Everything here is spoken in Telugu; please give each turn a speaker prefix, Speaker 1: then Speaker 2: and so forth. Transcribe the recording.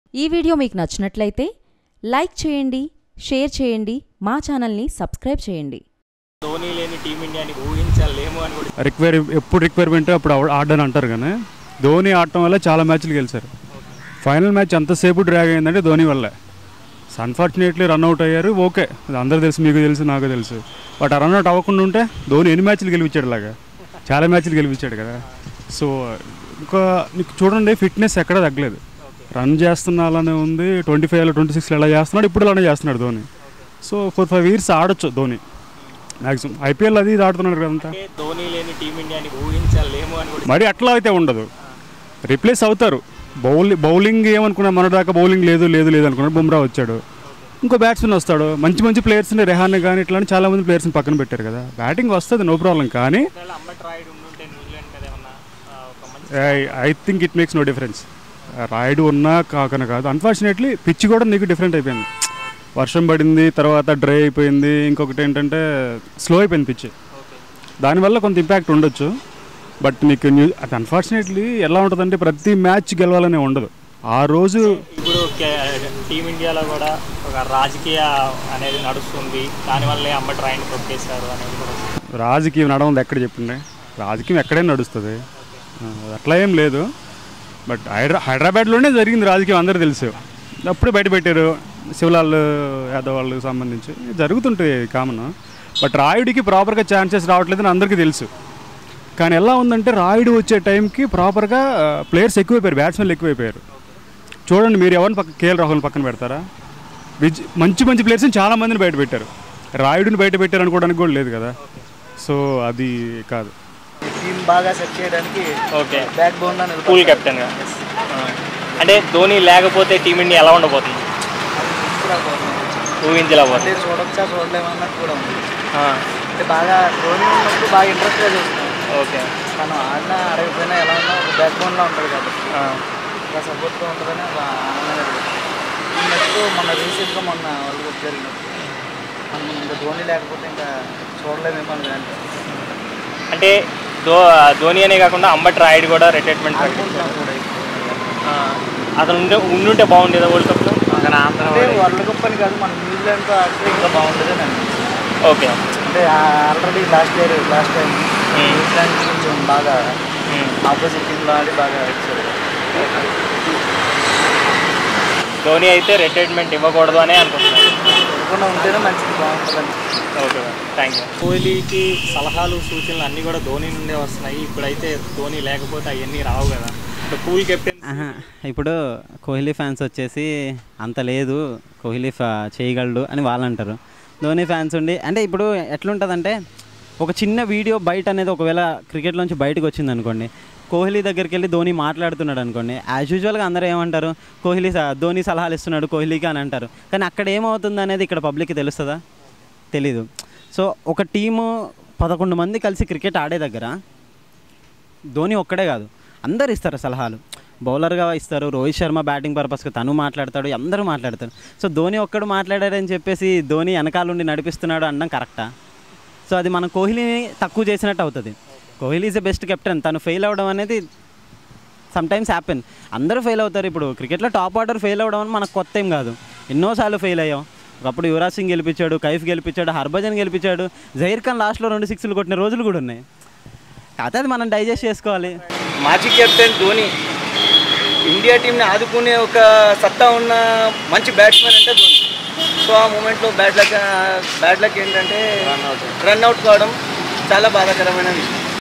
Speaker 1: ఈ వీడియో మీకు నచ్చినట్లయితే లైక్ చేయండి షేర్ చేయండి మా ఛానల్ని సబ్స్క్రైబ్ చేయండి
Speaker 2: ధోని లేని టీమిండియాని ఊహించలేము అని కూడా
Speaker 3: రిక్వైర్ ఎప్పుడు రిక్వైర్మెంట్ అప్పుడు ఆడ- ఆడని అంటారు కానీ ధోని ఆడటం వల్ల చాలా మ్యాచ్లు గెలిచారు ఫైనల్ మ్యాచ్ ఎంతసేపు డ్రాగ్ అయిందంటే ధోని వల్లే అన్ఫార్చునేట్లీ రన్అట్ అయ్యారు ఓకే అది అందరూ తెలుసు మీకు తెలుసు నాకు తెలుసు బట్ ఆ రన్అట్ అవ్వకుండా ఉంటే ధోని ఎన్ని మ్యాచ్లు గెలిపించాడు లాగా చాలా మ్యాచ్లు గెలిపించాడు కదా సో ఇంకా నీకు చూడండి ఫిట్నెస్ ఎక్కడ తగ్గలేదు రన్ చేస్తున్నా అలానే ఉంది ట్వంటీ ఫైవ్లో ట్వంటీ సిక్స్లో ఎలా చేస్తున్నాడు ఇప్పుడు అలానే చేస్తున్నాడు Dhoni so four five years ఆడొచ్చు ధోని మ్యాక్సిమం ఐపీఎల్ అది ఇది ఆడుతున్నాడు కదంతా
Speaker 2: అంటే ధోని లేని టీమిండియాని ఊహించలేము అని కూడా
Speaker 3: మరి అట్లా అయితే ఉండదు రిప్లేస్ అవుతారు బౌలింగ్ బౌలింగ్ ఏమనుకున్నా మన దాకా బౌలింగ్ లేదు లేదు లేదు అనుకున్నాడు బుమ్రా వచ్చాడు ఇంకో బ్యాట్స్మెన్ వస్తాడు మంచి మంచి ప్లేయర్స్ని రెహాన్ కానీ ఇట్లాంటి చాలా మంది ప్లేయర్స్ని పక్కన పెట్టారు కదా బ్యాటింగ్ వస్తుంది నో ప్రాబ్లం కానీ
Speaker 2: ఒకవేళ అంబట్ రాయుడు ఉండుంటే న్యూజిలాండ్ మీద ఏమన్నా ఆ, ఒక మంచి
Speaker 3: I think it makes no difference Rayudu ఉన్నా కాకన కాదు అన్ఫార్చునేట్లీ పిచ్ కూడా నీకు డిఫరెంట్ అయిపోయింది వర్షం పడింది తర్వాత డ్రై అయిపోయింది ఇంకొకటి ఏంటంటే స్లో అయిపోయింది పిచ్
Speaker 2: ఓకే
Speaker 3: దానివల్ల కొంత ఇంపాక్ట్ ఉండొచ్చు బట్ నీకు న్యూ అది అన్ఫార్చునేట్లీ ఎలా ఉంటుందంటే ప్రతి మ్యాచ్ గెలవాలనే ఉండదు ఆ రోజు
Speaker 2: ఇప్పుడు కే- టీమిండియాలో కూడా ఒక రాజకీయ అనేది నడుస్తుంది దానివల్లే అంబట్ రాయుడిని తొక్కేశారు అనేది కూడా ఉంది.
Speaker 3: రాజకీయం నడవదు ఎక్కడ చెప్పిండే రాజకీయం ఎక్కడైనా నడుస్తుంది ఆ, అట్లా ఏం లేదు బట్ హైదరా హైదరాబాద్లోనే జరిగింది రాజకీయం అందరూ తెలుసు అప్పుడే బయట పెట్టారు శివలాల్ యాదవ్ వాళ్ళకి సంబంధించి జరుగుతుంటాయి కామన్ బట్ రాయుడికి ప్రాపర్గా ఛాన్సెస్ రావట్లేదని అందరికీ తెలుసు కానీ ఎలా ఉందంటే రాయుడు వచ్చే టైంకి ప్రాపర్గా ప్లేయర్స్ ఎక్కువైపోయారు బ్యాట్స్మెన్లు ఎక్కువైపోయారు చూడండి మీరు ఎవరిని పక్క కేఎల్ రాహుల్ పక్కన పెడతారా విజ్ మంచి మంచి ప్లేయర్స్ని చాలా మందిని బయట పెట్టారు రాయుడిని బయట పెట్టారు అనుకోవడానికి కూడా లేదు కదా సో అది కాదు
Speaker 4: టీం బాగా సెట్ చేయడానికి
Speaker 2: ఓకే
Speaker 4: బ్యాక్ బోన్ లో
Speaker 2: కూల్ కెప్టెన్ గా ఆ. అంటే ధోని లేకపోతే టీమిండియా ఎలా ఉండబోతుంది ఊహించలేకపోతుంది
Speaker 4: అంటే చూడొచ్చా చూడలేమన్నట్టు కూడా ఉంది
Speaker 2: ఆ,
Speaker 4: అంటే బాగా ధోని ఉన్నప్పుడు బాగా ఇంట్రెస్ట్గా చూస్తున్నాం
Speaker 2: ఓకే
Speaker 4: మనం ఆడినా ఆడకపోయినా ఎలా ఉన్నా ఒక బ్యాక్ బోన్లో ఉంటుంది కాబట్టి
Speaker 2: ఆ,
Speaker 4: ఇంకా సపోర్ట్గా ఉంటుందని ఒక ఆనందంగా జరుగుతుంది. ఈ నెక్స్ట్ మొన్న రీసెంట్గా మొన్న వరల్డ్ కప్ జరిగినప్పుడు మనం ఇంకా ధోని లేకపోతే ఇంకా చూడలేమేమో అని అనిపిస్తుంది
Speaker 2: అంటే ధో ధోని అనే కాకుండా అంబట్ రాయుడు కూడా రిటైర్మెంట్
Speaker 4: అనుకుంటున్నాం కూడా ఇప్పుడు.
Speaker 2: అతను ఉండే ఉండుంటే బాగుండేదా వరల్డ్ కప్లో
Speaker 4: అంటే వరల్డ్ కప్ అని కాదు మన న్యూజిలాండ్తో ఆడితే ఇంకా బాగుంటుంది అని అనిపిస్తుంది
Speaker 2: ఓకే
Speaker 4: అంటే already last year last time New Zealand కొంచెం బాగా ఆపోజిట్ టీంలో ఆడి బాగా వచ్చారు
Speaker 2: ధోని అయితే రిటైర్మెంట్ ఇవ్వకూడదు అనే అనుకుంటున్నాను
Speaker 4: అనుకున్నా ఉంటేనే మంచిది బాగుంటుందని
Speaker 2: ఓకే థ్యాంక్ యూ కోహ్లీకి సలహాలు సూచనలు అన్నీ కూడా ధోని నుండే వస్తున్నాయి ఇప్పుడైతే ధోని లేకపోతే అవన్నీ రావు కదా ఇప్పుడు కూల్ కెప్టెన్
Speaker 5: ఆహా, ఇప్పుడు కోహ్లీ ఫ్యాన్స్ వచ్చేసి అంత లేదు కోహ్లీ ఫా చేయగలడు అని వాళ్ళు అంటారు ధోని ఫ్యాన్స్ ఉండి అంటే ఇప్పుడు ఎట్లుంటుందంటే ఒక చిన్న వీడియో బయట అనేది ఒకవేళ క్రికెట్లోంచి బయటకు వచ్చింది అనుకోండి కోహ్లీ దగ్గరికి వెళ్ళి ధోని మాట్లాడుతున్నాడు అనుకోండి యాజ్ యూజువల్గా అందరూ ఏమంటారు కోహ్లీ స- ధోని సలహాలు ఇస్తున్నాడు కోహ్లీకి అని అంటారు కానీ అక్కడ ఏమవుతుంది అనేది ఇక్కడ పబ్లిక్కి తెలుస్తుందా తెలీదు సో ఒక టీము పదకొండు మంది కలిసి క్రికెట్ ఆడే దగ్గర ధోని ఒక్కడే కాదు అందరు ఇస్తారు సలహాలు బౌలర్గా ఇస్తారు రోహిత్ శర్మ బ్యాటింగ్ పర్పస్గా తను మాట్లాడతాడు అందరూ మాట్లాడతారు సో ధోని ఒక్కడు మాట్లాడారని చెప్పేసి ధోని వెనకాలండి నడిపిస్తున్నాడు అనడం కరెక్టా సో అది మనం కోహ్లీని తక్కువ చేసినట్టు అవుతుంది Kohli is the best captain తను ఫెయిల్ అవ్వడం అనేది సమ్ టైమ్స్ హ్యాపెన్ అందరూ ఫెయిల్ అవుతారు ఇప్పుడు క్రికెట్లో టాప్ ఆర్డర్ ఫెయిల్ అవ్వడం అని మనకు కొత్త ఏం కాదు ఎన్నోసార్లు ఫెయిల్ అయ్యాం ఒకప్పుడు యువరాజ్ సింగ్ గెలిపించాడు కైఫ్ గెలిపించాడు హర్భజన్ గెలిపించాడు జహీర్ ఖాన్ లాస్ట్లో రెండు సిక్స్లు కొట్టిన రోజులు కూడా ఉన్నాయి కాకపోతే అది మనం డైజెస్ట్ చేసుకోవాలి
Speaker 4: మాజీ కెప్టెన్ ధోని ఇండియా టీంని ఆదుకునే ఒక సత్తా ఉన్న మంచి బ్యాట్స్మెన్ అంటే ధోని సో ఆ మూమెంట్లో బ్యాడ్ లక్ బ్యాడ్ లక్ ఏంటంటే రన్ అవుట్ కావడం చాలా బాధాకరమైన విషయం